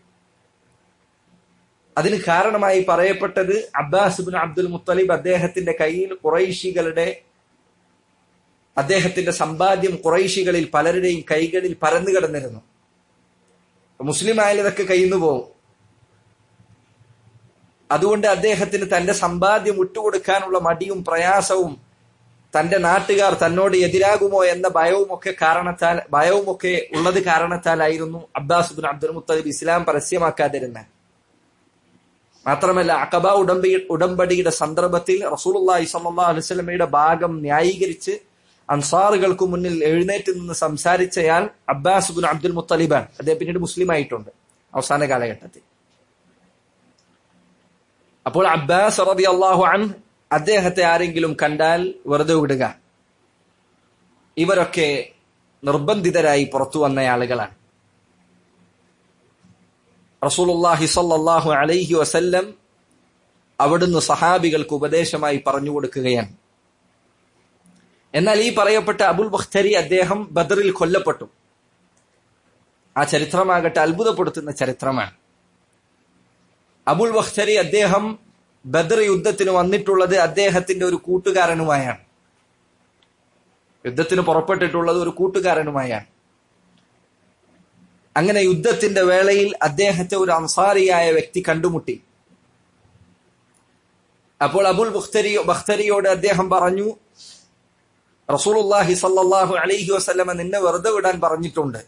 അതിന് കാരണമായി പറയപ്പെട്ടത് അബ്ബാസ് ബിൻ അബ്ദുൽ മുത്തലിബ് അദ്ദേഹത്തിന്റെ കയ്യിൽ കുറൈശികളുടെ അദ്ദേഹത്തിന്റെ സമ്പാദ്യം കുറൈശികളിൽ പലരുടെയും കൈകളിൽ പരന്നു കിടന്നിരുന്നു മുസ്ലിം ആയാലും ഇതൊക്കെ കയ്യിൽ നിന്ന് പോകും അതുകൊണ്ട് അദ്ദേഹത്തിന് തന്റെ സമ്പാദ്യം വിട്ടുകൊടുക്കാനുള്ള മടിയും പ്രയാസവും തന്റെ നാട്ടുകാർ തന്നോട് എതിരാകുമോ എന്ന ഭയവുമൊക്കെ കാരണത്താൽ ഭയവുമൊക്കെ ഉള്ളത് കാരണത്താലായിരുന്നു Abbas bin Abdul Muttalib Islam പരസ്യമാക്കാതിരുന്നത് മാത്രമല്ല അക്കബ ഉടമ്പടി ഉടമ്പടിയുടെ സന്ദർഭത്തിൽ റസൂലുള്ളാഹി സ്വല്ലല്ലാഹു അലൈഹി വസല്ലമയുടെ ഭാഗം ന്യായീകരിച്ച് അൻസാറുകൾക്ക് മുന്നിൽ എഴുന്നേറ്റ് നിന്ന് സംസാരിച്ചയാൾ അബ്ബാസ് ബിൻ അബ്ദുൽ മുത്തലിബാൻ അദ്ദേഹം പിന്നീട് മുസ്ലിം ആയിട്ടുണ്ട് അവസാന കാലഘട്ടത്തിൽ അപ്പോൾ അബ്ബാസ് റളിയല്ലാഹു അൻഹു അദ്ദേഹത്തെ ആരെങ്കിലും കണ്ടാൽ വെറുതെ വിടുക ഇവരൊക്കെ നിർബന്ധിതരായി പുറത്തു വന്ന ആളുകളാണ് റസൂലുള്ളാഹി സ്വല്ലല്ലാഹു അലൈഹി വസല്ലം അവിടുന്ന് സഹാബികൾക്ക് ഉപദേശമായി പറഞ്ഞു കൊടുക്കുകയാണ് എന്നാൽ ഈ പറയപ്പെട്ട അബുൽ ബഖ്തരി അദ്ദേഹം ബദറിൽ കൊല്ലപ്പെട്ടു ആ ചരിത്രമാകട്ടെ അത്ഭുതപ്പെടുത്തുന്ന ചരിത്രമാണ് അബുൽ ബഖ്തരി അദ്ദേഹം ബദർ യുദ്ധത്തിന് വന്നിട്ടുള്ളത് അദ്ദേഹത്തിന്റെ ഒരു കൂട്ടുകാരനുമായാണ് യുദ്ധത്തിന് പുറപ്പെട്ടിട്ടുള്ളത് ഒരു കൂട്ടുകാരനുമായാണ് അങ്ങനെ യുദ്ധത്തിന്റെ വേളയിൽ അദ്ദേഹത്തെ ഒരു അൻസാരിയായ വ്യക്തി കണ്ടുമുട്ടി അപ്പോൾ അബുൽ ബഖ്തരി ബഖ്തരിയോട് അദ്ദേഹം പറഞ്ഞു റസൂലുള്ളാഹി സല്ലല്ലാഹു അലൈഹി വസല്ലമ നിന്നെ വെറുതെ വിടാൻ പറഞ്ഞിട്ടുണ്ട്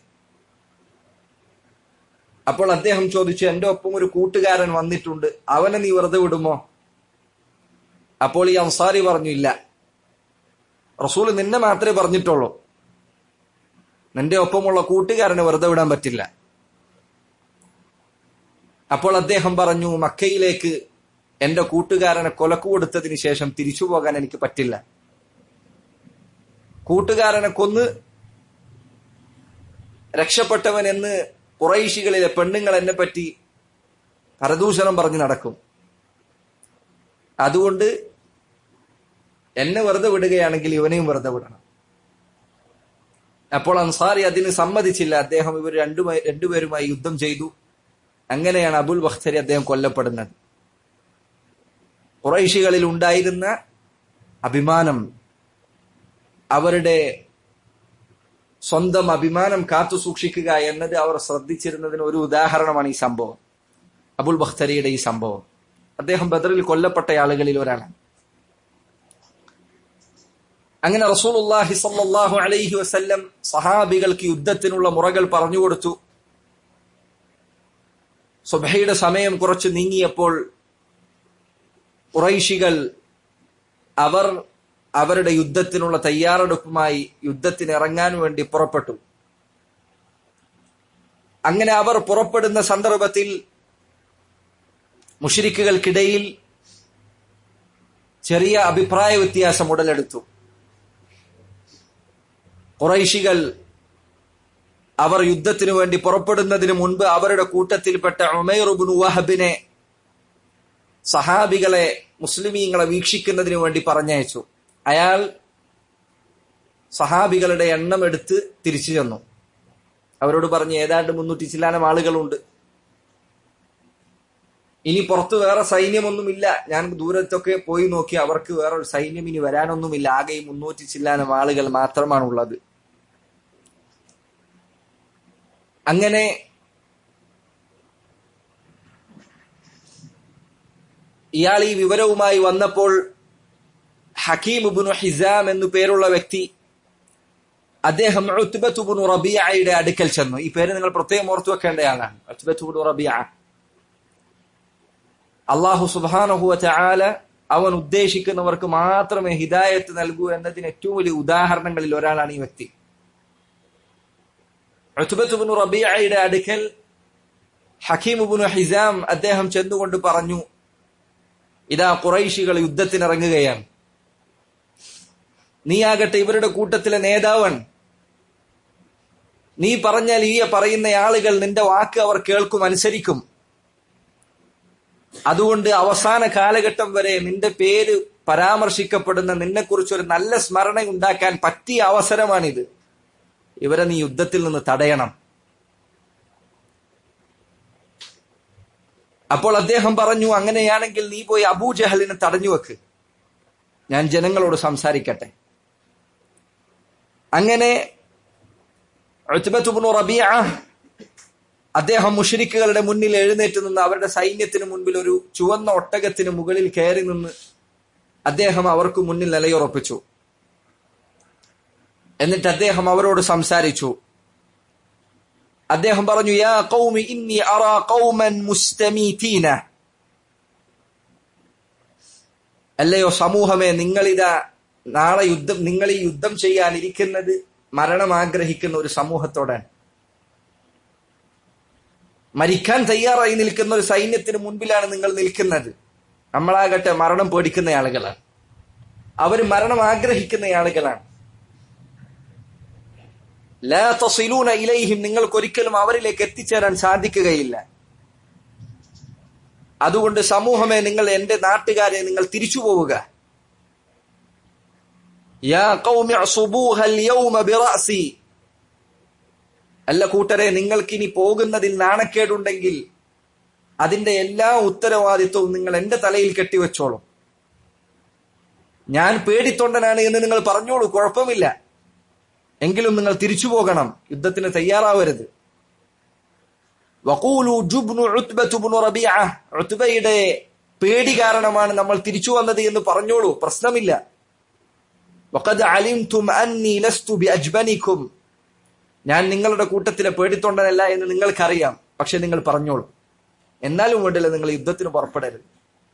അപ്പോൾ അദ്ദേഹം ചോദിച്ചു എന്റെ ഒപ്പം ഒരു കൂട്ടുകാരൻ വന്നിട്ടുണ്ട് അവനെ നീ വെറുതെ വിടുമോ അപ്പോൾ ഈ അൻസാരി പറഞ്ഞു ഇല്ല റസൂൽ നിന്നെ മാത്രമേ പറഞ്ഞിട്ടുള്ളൂ നിന്റെ ഒപ്പമുള്ള കൂട്ടുകാരനെ വെറുതെ വിടാൻ പറ്റില്ല അപ്പോൾ അദ്ദേഹം പറഞ്ഞു മക്കയിലേക്ക് എന്റെ കൂട്ടുകാരനെ കൊലക്ക് കൊടുത്തതിന് ശേഷം തിരിച്ചു പോകാൻ എനിക്ക് പറ്റില്ല കൂട്ടുകാരനെ കൊന്ന് രക്ഷപ്പെട്ടവൻ എന്ന് കുറൈശികളിലെ പെണ്ണുങ്ങൾ എന്നെ പറ്റി പരദൂഷണം പറഞ്ഞു നടക്കും അതുകൊണ്ട് എന്നെ വെറുതെ വിടുകയാണെങ്കിൽ ഇവനെയും വെറുതെ വിടണം അപ്പോൾ അൻസാരി അതിന് സമ്മതിച്ചില്ല അദ്ദേഹം ഇവർ രണ്ടുമായി രണ്ടുപേരുമായി യുദ്ധം ചെയ്തു അങ്ങനെയാണ് അബുൽ ബഖ്തരി അദ്ദേഹം കൊല്ലപ്പെടുന്നത് കുറൈശികളിൽ ഉണ്ടായിരുന്ന അഭിമാനം അവരുടെ സ്വന്തം അഭിമാനം കാത്തു സൂക്ഷിക്കുക എന്നത് അവർ ശ്രദ്ധിച്ചിരുന്നതിന് ഒരു ഉദാഹരണമാണ് ഈ സംഭവം അബുൽ ബഖ്തരിയുടെ ഈ സംഭവം അദ്ദേഹം ബദറിൽ കൊല്ലപ്പെട്ട ആളുകളിൽ ഒരാളാണ് അങ്ങനെ റസൂലുള്ളാഹി സ്വല്ലല്ലാഹു അലൈഹി വസല്ലം സഹാബികൾക്ക് യുദ്ധത്തിനുള്ള മുറകൾ പറഞ്ഞു കൊടുത്തു സുബഹയുടെ സമയം കുറച്ച് നീങ്ങിയപ്പോൾ കുറൈശികൾ അവർ അവരുടെ യുദ്ധത്തിനുള്ള തയ്യാറെടുപ്പുമായി യുദ്ധത്തിന് ഇറങ്ങാൻ വേണ്ടി പുറപ്പെട്ടു അങ്ങനെ അവർ പുറപ്പെടുന്ന സന്ദർഭത്തിൽ മുഷിരിക്കുകൾക്കിടയിൽ ചെറിയ അഭിപ്രായ വ്യത്യാസം ഉടലെടുത്തു കുറൈശികൾ അവർ യുദ്ധത്തിനു വേണ്ടി പുറപ്പെടുന്നതിന് മുൻപ് അവരുടെ കൂട്ടത്തിൽപ്പെട്ട ഉമൈറുബിൻ വഹബിനെ സഹാബികളെ മുസ്ലിമീങ്ങളെ വീക്ഷിക്കുന്നതിന് വേണ്ടി പറഞ്ഞയച്ചു അയാൾ സഹാബികളുടെ എണ്ണം എടുത്ത് തിരിച്ചു ചെന്നു അവരോട് പറഞ്ഞ് ഏതാണ്ട് മുന്നൂറ്റി ചില്ലാനം ആളുകളുണ്ട് ഇനി പുറത്ത് വേറെ സൈന്യമൊന്നുമില്ല ഞാൻ ദൂരത്തൊക്കെ പോയി നോക്കി അവർക്ക് വേറെ ഒരു സൈന്യം ഇനി വരാനൊന്നുമില്ല ആകെ ഈ മുന്നൂറ്റി ചില്ലാനം ആളുകൾ മാത്രമാണുള്ളത് അങ്ങനെ ഇയാൾ ഈ വിവരവുമായി വന്നപ്പോൾ ഹക്കീം ഇബ്നു ഹിസാം എന്നു പേരുള്ള വ്യക്തി അദ്ദേഹം ഉത്ബത്തുബുനു റബിയയുടെ അടുക്കൽ ചെന്നു ഈ പേര് നിങ്ങൾ പ്രത്യേകം ഓർത്തു വെക്കേണ്ടയാളാണ് ഉത്ബത്തുബുനു റബിയ അള്ളാഹു സുബാനഹുവ ചാല അവൻ ഉദ്ദേശിക്കുന്നവർക്ക് മാത്രമേ ഹിദായത്ത് നൽകൂ എന്നതിന് ഏറ്റവും വലിയ ഉദാഹരണങ്ങളിൽ ഒരാളാണ് ഈ വ്യക്തി ഉത്ബത്തുബുനു റബിയയുടെ അടുക്കൽ ഹക്കീമുബുനു ഹിസാം അദ്ദേഹം ചെന്നുകൊണ്ട് പറഞ്ഞു ഇതാ കുറൈശികൾ യുദ്ധത്തിനിറങ്ങുകയാണ് നീയാകട്ടെ ഇവരുടെ കൂട്ടത്തിലെ നേതാവൻ നീ പറഞ്ഞാൽ ഈ പറയുന്ന ആളുകൾ നിന്റെ വാക്ക് അവർ കേൾക്കും അനുസരിക്കും അതുകൊണ്ട് അവസാന കാലഘട്ടം വരെ നിന്റെ പേര് പരാമർശിക്കപ്പെടുന്ന നിന്നെക്കുറിച്ച് ഒരു നല്ല സ്മരണ ഉണ്ടാക്കാൻ പറ്റിയ അവസരമാണിത് ഇവരെ നീ യുദ്ധത്തിൽ നിന്ന് തടയണം അപ്പോൾ അദ്ദേഹം പറഞ്ഞു അങ്ങനെയാണെങ്കിൽ നീ പോയി അബൂജഹലിനെ തടഞ്ഞു വെക്ക് ഞാൻ ജനങ്ങളോട് സംസാരിക്കട്ടെ അങ്ങനെ റബിയ അദ്ദേഹം മുഷരിക്കുകളുടെ മുന്നിൽ എഴുന്നേറ്റ് നിന്ന് അവരുടെ സൈന്യത്തിന് മുൻപിൽ ഒരു ചുവന്ന ഒട്ടകത്തിന് മുകളിൽ കയറി നിന്ന് അദ്ദേഹം അവർക്ക് മുന്നിൽ നിലയുറപ്പിച്ചു എന്നിട്ട് അദ്ദേഹം അവരോട് സംസാരിച്ചു അദ്ദേഹം പറഞ്ഞു യാ ഖൗമി ഇന്നി അറാ ഖൗമൻ മുസ്തമീതീന അല്ലയോ സമൂഹമേ നിങ്ങളിതാ നാളെ യുദ്ധം നിങ്ങൾ ഈ യുദ്ധം ചെയ്യാനിരിക്കുന്നത് മരണം ആഗ്രഹിക്കുന്ന ഒരു സമൂഹത്തോടാണ് മരിക്കാൻ തയ്യാറായി നിൽക്കുന്ന ഒരു സൈന്യത്തിന് മുൻപിലാണ് നിങ്ങൾ നിൽക്കുന്നത് നമ്മളാകട്ടെ മരണം പേടിക്കുന്ന ആളുകളാണ് അവർ മരണം ആഗ്രഹിക്കുന്ന ആളുകളാണ് ലാ തസിലൂന ഇലൈഹിം നിങ്ങൾക്ക് ഒരിക്കലും അവരിലേക്ക് എത്തിച്ചേരാൻ സാധിക്കുകയില്ല അതുകൊണ്ട് സമൂഹമേ നിങ്ങൾ എന്റെ നാട്ടുകാരെ നിങ്ങൾ തിരിച്ചു പോവുക യാ ഖൗമി അസുബൂഹൽ യൗമ ബിറഅസി അല്ല കൂട്ടരെ നിങ്ങൾക്കിനി പോകുന്നതിൽ നാണക്കേടുണ്ടെങ്കിൽ അതിന്റെ എല്ലാ ഉത്തരവാദിത്വവും നിങ്ങൾ എന്റെ തലയിൽ കെട്ടിവെച്ചോളും ഞാൻ പേടിത്തൊണ്ടനാണ് എന്ന് നിങ്ങൾ പറഞ്ഞോളൂ കുഴപ്പമില്ല എങ്കിലും നിങ്ങൾ തിരിച്ചു പോകണം യുദ്ധത്തിന് തയ്യാറാവരുത് വഖൂലു ജുബ്നു ഉത്ബത്തു ഇബ്നു റബീഅ ഉത്ബയുടെ പേടി കാരണമാണ് നമ്മൾ തിരിച്ചു വന്നത് എന്ന് പറഞ്ഞോളൂ പ്രശ്നമില്ല വഖദ് അലിംതും അന്നി ലസ്തു ബിഅജ്ബനിക്കും ഞാൻ നിങ്ങളുടെ കൂട്ടത്തിലെ പേടിത്തൊണ്ടനല്ല എന്ന് നിങ്ങൾക്കറിയാം പക്ഷെ നിങ്ങൾ പറഞ്ഞോളൂ എന്നാലും വേണ്ടില്ല നിങ്ങൾ യുദ്ധത്തിന് പുറപ്പെടരുത്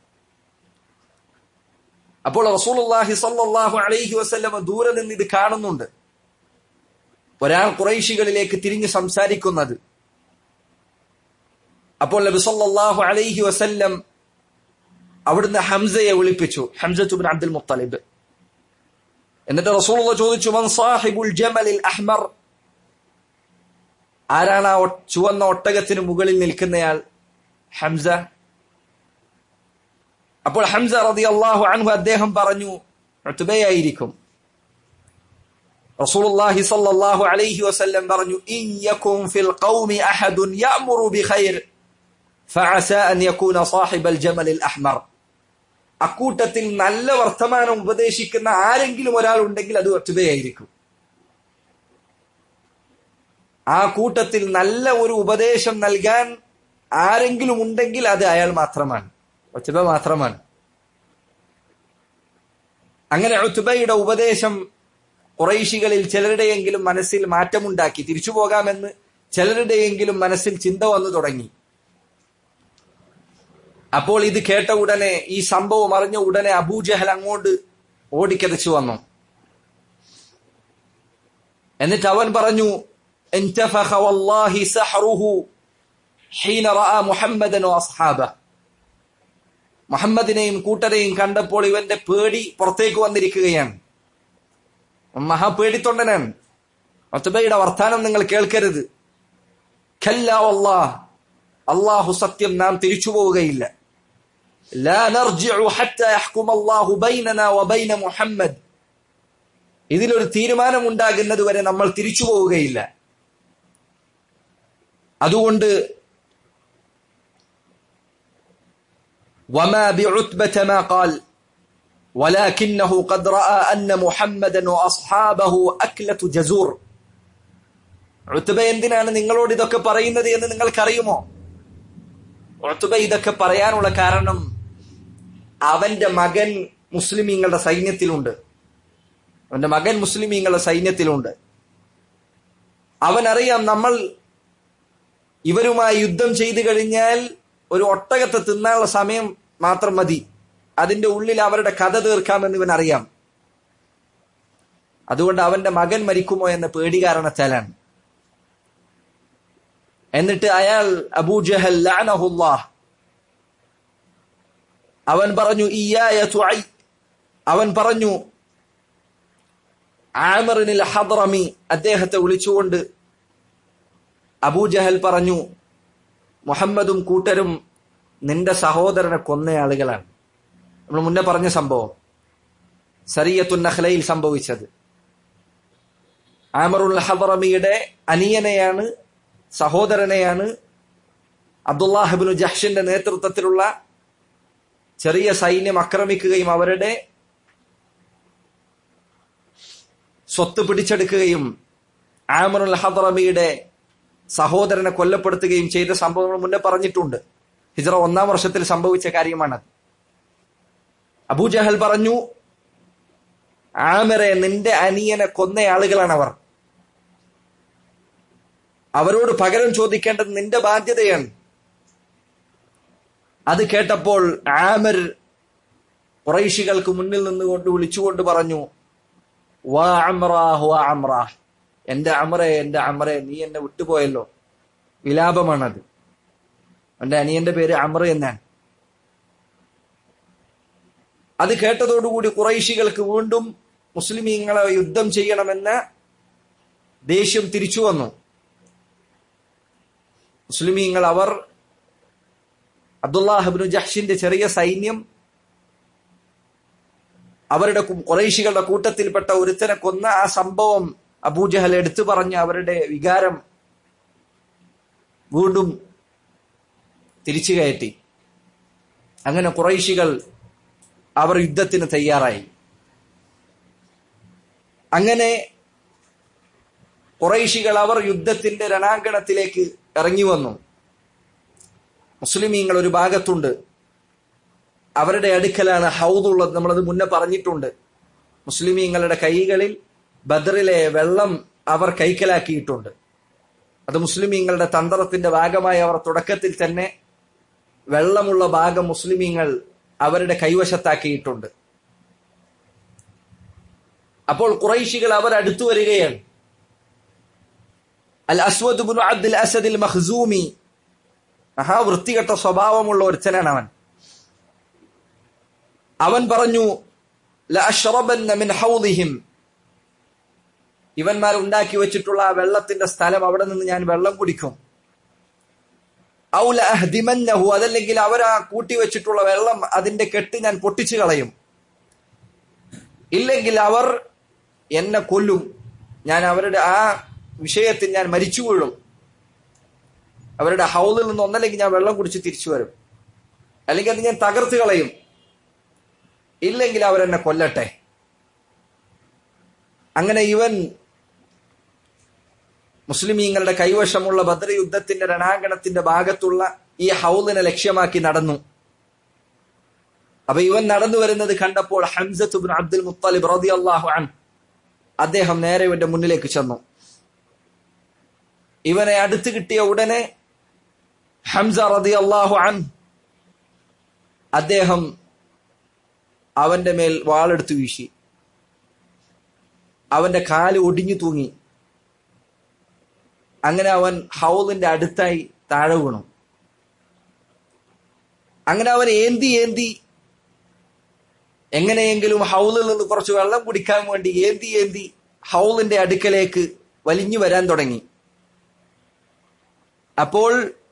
അപ്പോൾ റസൂലുള്ളാഹി സ്വല്ലല്ലാഹു അലൈഹി വസല്ലം ദൂരെ നിന്ന് ഇത് കാണുന്നുണ്ട് ഒരാൾ കുറൈശികളിലേക്ക് തിരിഞ്ഞ് സംസാരിക്കുന്നത് അപ്പോൾ നബി സല്ലല്ലാഹു അലൈഹി വസല്ലം അവിടുന്ന് ഹംസയെ വിളിപ്പിച്ചു ഹംസത്തുബിൻ അബ്ദുൽ മുത്തലിബ് എന്നിട്ട് റസൂലുള്ള ചോദിച്ചു മൻ സാഹിബുൽ ജമലിൽ അഹ്മർ ആരാണ് ആ ചുവന്ന ഒട്ടകത്തിന് മുകളിൽ നിൽക്കുന്നയാൾ ഹംസ അപ്പോൾ ഹംസ റതി അള്ളാഹു അൻഹു അദ്ദേഹം പറഞ്ഞു ഉത്ബയായിരിക്കും റസൂലുള്ളാഹി സ്വല്ലല്ലാഹു അലൈഹി വസല്ലം പറഞ്ഞു ഇൻ യകുൻ ഫിൽ ഖൗമി അഹദുൻ യഅമുറു ബിഖൈർ ഫഅസാ അൻ യകൂന സാഹിബൽ ജമലിൽ അഹ്മർ അക്കൂട്ടത്തിൽ നല്ല വർത്തമാനം ഉപദേശിക്കുന്ന ആരെങ്കിലും ഒരാൾ ഉണ്ടെങ്കിൽ അത് ഒറ്റുബയായിരിക്കും ആ കൂട്ടത്തിൽ നല്ല ഒരു ഉപദേശം നൽകാൻ ആരെങ്കിലും ഉണ്ടെങ്കിൽ അത് അയാൾ മാത്രമാണ് ഒറ്റുബ മാത്രമാണ് അങ്ങനെ ഒറ്റുബയുടെ ഉപദേശം കുറൈശികളിൽ ചിലരുടെയെങ്കിലും മനസ്സിൽ മാറ്റമുണ്ടാക്കി തിരിച്ചു പോകാമെന്ന് ചിലരുടെയെങ്കിലും മനസ്സിൽ ചിന്ത വന്നു തുടങ്ങി അപ്പോൾ ഇത് കേട്ട ഉടനെ ഈ സംഭവം അറിഞ്ഞ ഉടനെ അബൂജഹൽ അങ്ങോട്ട് ഓടിക്കതച്ചു വന്നു എന്നിട്ട് അവൻ പറഞ്ഞു انتفخ والله سحره حين راى محمدا واصحابه മുഹമ്മദിനെയും കൂട്ടരെയും കണ്ടപ്പോൾ ഇവന്റെ പേടി പുറത്തേക്ക് വന്നിരിക്കുകയാണ് മഹാപേടിത്തൊണ്ടനാണ് ഒത്തബയുടെ വർത്താനം നിങ്ങൾ കേൾക്കരുത് അള്ളാഹു സത്യം നാം തിരിച്ചു പോവുകയില്ല لا نرجع حتى يحكم الله بيننا وبين محمد ഇതിലൊരു തീരുമാനം ഉണ്ടാകുന്നത് വരെ നമ്മൾ തിരിച്ചു പോവുകയില്ല അതുകൊണ്ട് وما بعتبة ما قال ولكنه قد رأى أن محمدا وأصحابه أكلة جزور ഉത്തുബ എന്തിനാണ് നിങ്ങളോട് ഇതൊക്കെ പറയുന്നത് എന്ന് നിങ്ങൾക്കറിയുമോ ഉത്തുബ ഇതൊക്കെ പറയാനുള്ള കാരണം അവന്റെ മകൻ മുസ്ലിമീങ്ങളുടെ സൈന്യത്തിലുണ്ട് അവന്റെ മകൻ മുസ്ലിമീങ്ങളുടെ സൈന്യത്തിലുണ്ട് അവനറിയാം നമ്മൾ ഇവരുമായി യുദ്ധം ചെയ്തു കഴിഞ്ഞാൽ ഒരു ഒട്ടകത്തെ തിന്നാനുള്ള സമയം മാത്രം മതി അതിന്റെ ഉള്ളിൽ അവരുടെ കഥ തീർക്കാമെന്ന് ഇവൻ അറിയാം അതുകൊണ്ട് അവന്റെ മകൻ മരിക്കുമോ എന്ന പേടി കാരണത്താലാണ് എന്നിട്ട് അയാൾ അബൂജഹൽ ലഅനഹുല്ലാഹ് അവൻ പറഞ്ഞു ഇയ്യായ തുഐ അവൻ പറഞ്ഞു ആമറിനിൽ ഹദ്റമി അദ്ദേഹത്തെ വിളിച്ചുകൊണ്ട് അബൂജഹൽ പറഞ്ഞു മുഹമ്മദും കൂട്ടരും നിന്റെ സഹോദരനെ കൊന്ന ആളുകളാണ് നമ്മൾ മുന്നേ പറഞ്ഞ സംഭവം സറിയത്തുൻ നഖ്ലയിൽ സംഭവിച്ചത് ആമറുൽ ഹദ്റമിയുടെ അനിയനെയാണ് സഹോദരനെയാണ് അബ്ദുല്ലാഹിബിനു ജഹ്ഷിന്റെ നേതൃത്വത്തിലുള്ള ചെറിയ സൈന്യം ആക്രമിക്കുകയും അവരുടെ സ്വത്ത് പിടിച്ചെടുക്കുകയും ആമറുൽ ഹദ്റമിയുടെ സഹോദരനെ കൊല്ലപ്പെടുത്തുകയും ചെയ്ത സംഭവങ്ങൾ മുന്നേ പറഞ്ഞിട്ടുണ്ട് ഹിജറ ഒന്നാം വർഷത്തിൽ സംഭവിച്ച കാര്യമാണ് അബൂജഹൽ പറഞ്ഞു ആമറെ നിന്റെ അനിയനെ കൊന്ന ആളുകളാണ് അവർ അവരോട് പകരം ചോദിക്കേണ്ടത് നിന്റെ ബാധ്യതയാണ് അത് കേട്ടപ്പോൾ ആമർ കുറൈശികൾക്ക് മുന്നിൽ നിന്നുകൊണ്ട് വിളിച്ചുകൊണ്ട് പറഞ്ഞു വാ അമ്രാഹ് വാ അമ്രാഹ് എന്റെ അമറെ എന്റെ അമറെ നീ എന്നെ വിട്ടുപോയല്ലോ വിലാപമാണത് എന്റെ അനിയന്റെ പേര് അമർ എന്നാണ് അത് കേട്ടതോടുകൂടി കുറൈശികൾക്ക് വീണ്ടും മുസ്ലിമീങ്ങളെ യുദ്ധം ചെയ്യണമെന്ന ദേഷ്യം തിരിച്ചു വന്നു മുസ്ലിമീങ്ങൾ അവർ അബ്ദുല്ലാഹിബിനു ജഹ്ഷിന്റെ ചെറിയ സൈന്യം അവരുടെ കുറൈശികളുടെ കൂട്ടത്തിൽപ്പെട്ട ഒരുത്തനെ കൊന്ന ആ സംഭവം അബൂജഹൽ എടുത്തു പറഞ്ഞ അവരുടെ വികാരം വീണ്ടും തിരിച്ചു കയറ്റി അങ്ങനെ കുറൈശികൾ അവർ യുദ്ധത്തിന് തയ്യാറായി അങ്ങനെ കുറൈശികൾ അവർ യുദ്ധത്തിന്റെ രണാങ്കണത്തിലേക്ക് ഇറങ്ങി വന്നു മുസ്ലിമീങ്ങൾ ഒരു ഭാഗത്തുണ്ട് അവരുടെ അടുക്കലാണ് ഹൗദുള്ളത് നമ്മളത് മുന്നേ പറഞ്ഞിട്ടുണ്ട് മുസ്ലിമീങ്ങളുടെ കൈകളിൽ ബദറിലെ വെള്ളം അവർ കൈക്കലാക്കിയിട്ടുണ്ട് അത് മുസ്ലിമീങ്ങളുടെ തന്ത്രത്തിന്റെ ഭാഗമായി അവർ തുടക്കത്തിൽ തന്നെ വെള്ളമുള്ള ഭാഗം മുസ്ലിമീങ്ങൾ അവരുടെ കൈവശത്താക്കിയിട്ടുണ്ട് അപ്പോൾ കുറൈശികൾ അവർ അടുത്തു വരികയാണ് അൽ അസ്വദ് ബുൻ അബ്ദുൽ അസദിൽ മഖ്സൂമി മഹാ വൃത്തികെട്ട സ്വഭാവമുള്ള ഒരുത്തനാണ് അവൻ അവൻ പറഞ്ഞു മിൻ ഹൗദിഹിം ഇവന്മാർ ഉണ്ടാക്കി വെച്ചിട്ടുള്ള ആ വെള്ളത്തിന്റെ സ്ഥലം അവിടെ നിന്ന് ഞാൻ വെള്ളം കുടിക്കും ഔല അഹ്ദിമന്നഹു അതല്ലെങ്കിൽ അവരാ കൂട്ടി വെച്ചിട്ടുള്ള വെള്ളം അതിന്റെ കെട്ട് ഞാൻ പൊട്ടിച്ചു കളയും ഇല്ലെങ്കിൽ അവർ എന്നെ കൊല്ലും ഞാൻ അവരുടെ ആ വിഷയത്തിൽ ഞാൻ മരിച്ചു വീഴും അവരുടെ ഹൗദിൽ നിന്ന് ഒന്നല്ലെങ്കിൽ ഞാൻ വെള്ളം കുടിച്ച് തിരിച്ചു വരും അല്ലെങ്കിൽ അത് ഞാൻ തകർത്ത് കളയും ഇല്ലെങ്കിൽ അവരെന്നെ കൊല്ലട്ടെ അങ്ങനെ ഇവൻ മുസ്ലിമീങ്ങളുടെ കൈവശമുള്ള ബദർ യുദ്ധത്തിന്റെ രണാങ്കണത്തിന്റെ ഭാഗത്തുള്ള ഈ ഹൗദിനെ ലക്ഷ്യമാക്കി നടന്നു അപ്പൊ ഇവൻ നടന്നു വരുന്നത് കണ്ടപ്പോൾ ഹംസത്തുബിൻ അബ്ദുൽ മുത്തലിബ് റതി അള്ളാഹു അൻ അദ്ദേഹം നേരെ ഇവന്റെ മുന്നിലേക്ക് ചെന്നു ഇവനെ അടുത്ത് കിട്ടിയ ഉടനെ ഹംസ റതി അള്ളാഹു അൻ അദ്ദേഹം അവന്റെ മേൽ വാളെടുത്ത് വീശി അവന്റെ കാല് ഒടിഞ്ഞു തൂങ്ങി അങ്ങനെ അവൻ ഹൗലിന്റെ അടുത്തായി താഴെ വീണു അങ്ങനെ അവൻ ഏന്തി ഏന്തി എങ്ങനെയെങ്കിലും ഹൗലിൽ നിന്ന് കുറച്ച് വെള്ളം കുടിക്കാൻ വേണ്ടി ഏന്തി ഏന്തി ഹൗലിന്റെ അടുക്കലേക്ക് വലിഞ്ഞു വരാൻ തുടങ്ങി അപ്പോൾ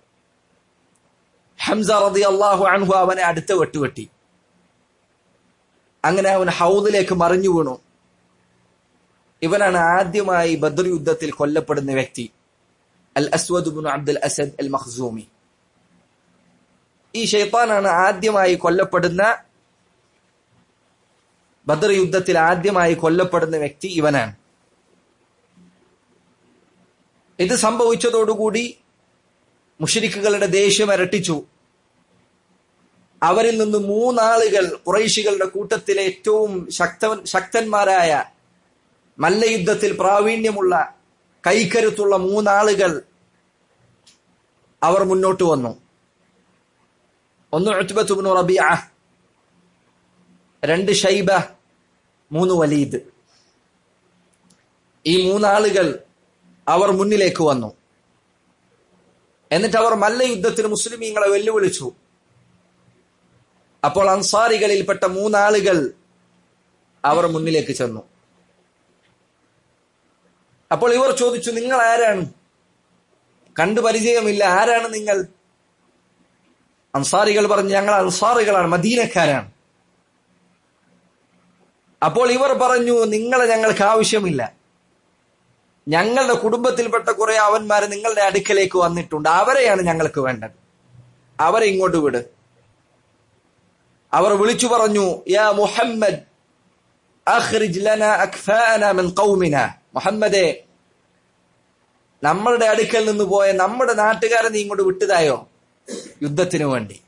ഹംസ റതി അള്ളാഹു അൻഹു അവനെ അടുത്ത വെട്ടുവെട്ടി അങ്ങനെ അവൻ ഹൗദിലേക്ക് മറിഞ്ഞു വീണു ഇവനാണ് ആദ്യമായി ബദർ യുദ്ധത്തിൽ കൊല്ലപ്പെടുന്ന വ്യക്തി al Aswad bin Abdul Asad al Makhzumi ഈ ഷെയ്ത്താനാണ് ആദ്യമായി കൊല്ലപ്പെടുന്ന ബദർ യുദ്ധത്തിൽ ആദ്യമായി കൊല്ലപ്പെടുന്ന വ്യക്തി ഇവനാണ് ഇത് സംഭവിച്ചതോടുകൂടി മുഷരിക്കുകളുടെ ദേഷ്യം ഇരട്ടിച്ചു അവരിൽ നിന്ന് മൂന്നാളുകൾ കുറൈശികളുടെ കൂട്ടത്തിലെ ഏറ്റവും ശക്തവൻ ശക്തന്മാരായ മല്ലയുദ്ധത്തിൽ പ്രാവീണ്യമുള്ള കൈക്കരുത്തുള്ള മൂന്നാളുകൾ അവർ മുന്നോട്ട് വന്നു ഒന്ന് ഉത്ബത്തുബ്നു റബിയ രണ്ട് ഷൈബ മൂന്ന് വലീദ് ഈ മൂന്നാളുകൾ അവർ മുന്നിലേക്ക് വന്നു എന്നിട്ട് അവർ മല്ലയുദ്ധത്തിന് മുസ്ലിമീങ്ങളെ വെല്ലുവിളിച്ചു അപ്പോൾ അൻസാരികളിൽപ്പെട്ട മൂന്നാളുകൾ അവർ മുന്നിലേക്ക് ചെന്നു അപ്പോൾ ഇവർ ചോദിച്ചു നിങ്ങൾ ആരാണ് കണ്ടു പരിചയമില്ല ആരാണ് നിങ്ങൾ അൻസാരികൾ പറഞ്ഞു ഞങ്ങൾ അൻസാറുകളാണ് മദീനക്കാരാണ് അപ്പോൾ ഇവർ പറഞ്ഞു നിങ്ങളെ ഞങ്ങൾക്ക് ആവശ്യമില്ല ഞങ്ങളുടെ കുടുംബത്തിൽപ്പെട്ട കുറെ അവന്മാർ നിങ്ങളുടെ അടുക്കലേക്ക് വന്നിട്ടുണ്ട് അവരെയാണ് ഞങ്ങൾക്ക് വേണ്ടത് അവരെ ഇങ്ങോട്ട് വിട് അവർ വിളിച്ചു പറഞ്ഞു യാ മുഹമ്മദ് അഖ്രിജ് ലന അക്ഫാന മിൻ ഖൗമിന മുഹമ്മദേ നമ്മളുടെ അടുക്കൽ നിന്ന് പോയ നമ്മുടെ നാട്ടുകാരെ നീ ഇങ്ങോട്ട് വിട്ടതായോ യുദ്ധത്തിന് വേണ്ടി